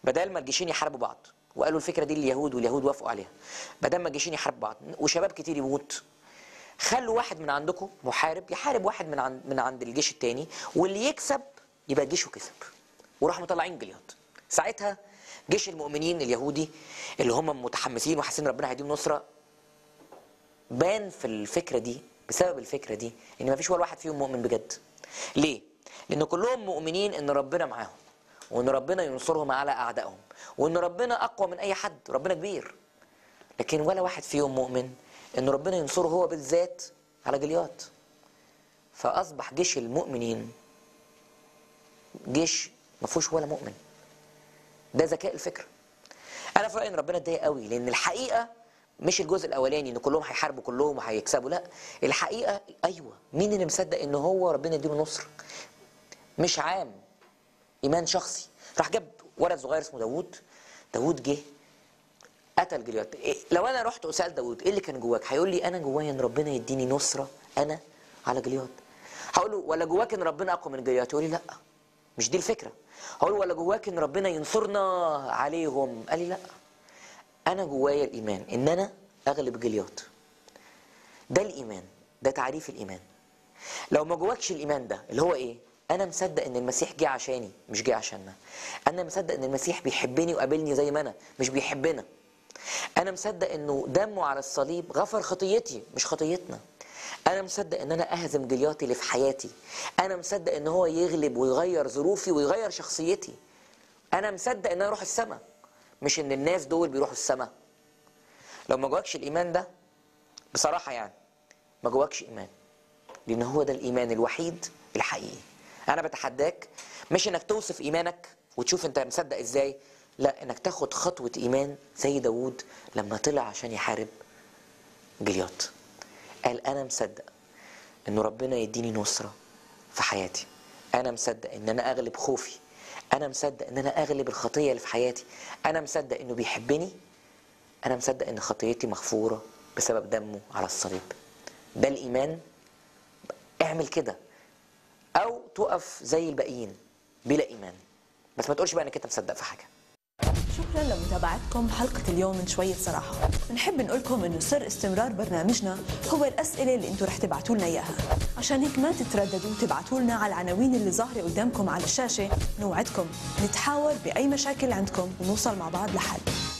بدل ما الجيشين يحاربوا بعض وقالوا الفكره دي لليهود واليهود وافقوا عليها بدل ما الجيشين يحاربوا بعض وشباب كتير يموت خلوا واحد من عندكم محارب يحارب واحد من عند من عند الجيش التاني واللي يكسب يبقى جيشه كسب وراحوا مطلعين جليات ساعتها جيش المؤمنين اليهودي اللي هم متحمسين وحاسين ربنا هيديهم نصره بان في الفكره دي بسبب الفكره دي ان ما فيش ولا واحد فيهم مؤمن بجد ليه لان كلهم مؤمنين ان ربنا معاهم وان ربنا ينصرهم على اعدائهم وان ربنا اقوى من اي حد ربنا كبير لكن ولا واحد فيهم مؤمن ان ربنا ينصره هو بالذات على جليات فاصبح جيش المؤمنين جيش ما فيهوش ولا مؤمن ده ذكاء الفكر انا في رايي ان ربنا اتضايق قوي لان الحقيقه مش الجزء الاولاني ان كلهم هيحاربوا كلهم وهيكسبوا لا الحقيقه ايوه مين اللي مصدق ان هو ربنا يديله نصر مش عام ايمان شخصي راح جاب ولد صغير اسمه داوود داوود جه قتل جليات إيه لو انا رحت وسال داوود ايه اللي كان جواك هيقول لي انا جوايا ان ربنا يديني نصره انا على جليات هقول له ولا جواك ان ربنا اقوى من جليات يقول لي لا مش دي الفكره هقول له ولا جواك ان ربنا ينصرنا عليهم قال لي لا انا جوايا الايمان ان انا اغلب جليات ده الايمان ده تعريف الايمان لو ما جواكش الايمان ده اللي هو ايه انا مصدق ان المسيح جه عشاني مش جه عشاننا انا مصدق ان المسيح بيحبني وقابلني زي ما انا مش بيحبنا انا مصدق انه دمه على الصليب غفر خطيتي مش خطيتنا انا مصدق ان انا اهزم جلياتي اللي في حياتي انا مصدق ان هو يغلب ويغير ظروفي ويغير شخصيتي انا مصدق ان انا اروح السماء مش ان الناس دول بيروحوا السماء لو ما جواكش الايمان ده بصراحه يعني ما جواكش ايمان لان هو ده الايمان الوحيد الحقيقي انا بتحداك مش انك توصف ايمانك وتشوف انت مصدق ازاي لا انك تاخد خطوه ايمان زي داوود لما طلع عشان يحارب جليات قال انا مصدق انه ربنا يديني نصره في حياتي انا مصدق ان انا اغلب خوفي انا مصدق ان انا اغلب الخطيه اللي في حياتي انا مصدق انه بيحبني انا مصدق ان خطيتي مغفوره بسبب دمه على الصليب ده الايمان اعمل كده او تقف زي الباقيين بلا ايمان بس ما تقولش بقى انك انت مصدق في حاجه شكرا لمتابعتكم حلقة اليوم من شوية صراحة بنحب نقول لكم انه سر استمرار برنامجنا هو الأسئلة اللي انتم رح تبعتوا لنا إياها عشان هيك ما تترددوا تبعتوا لنا على العناوين اللي ظاهرة قدامكم على الشاشة نوعدكم نتحاور بأي مشاكل عندكم ونوصل مع بعض لحل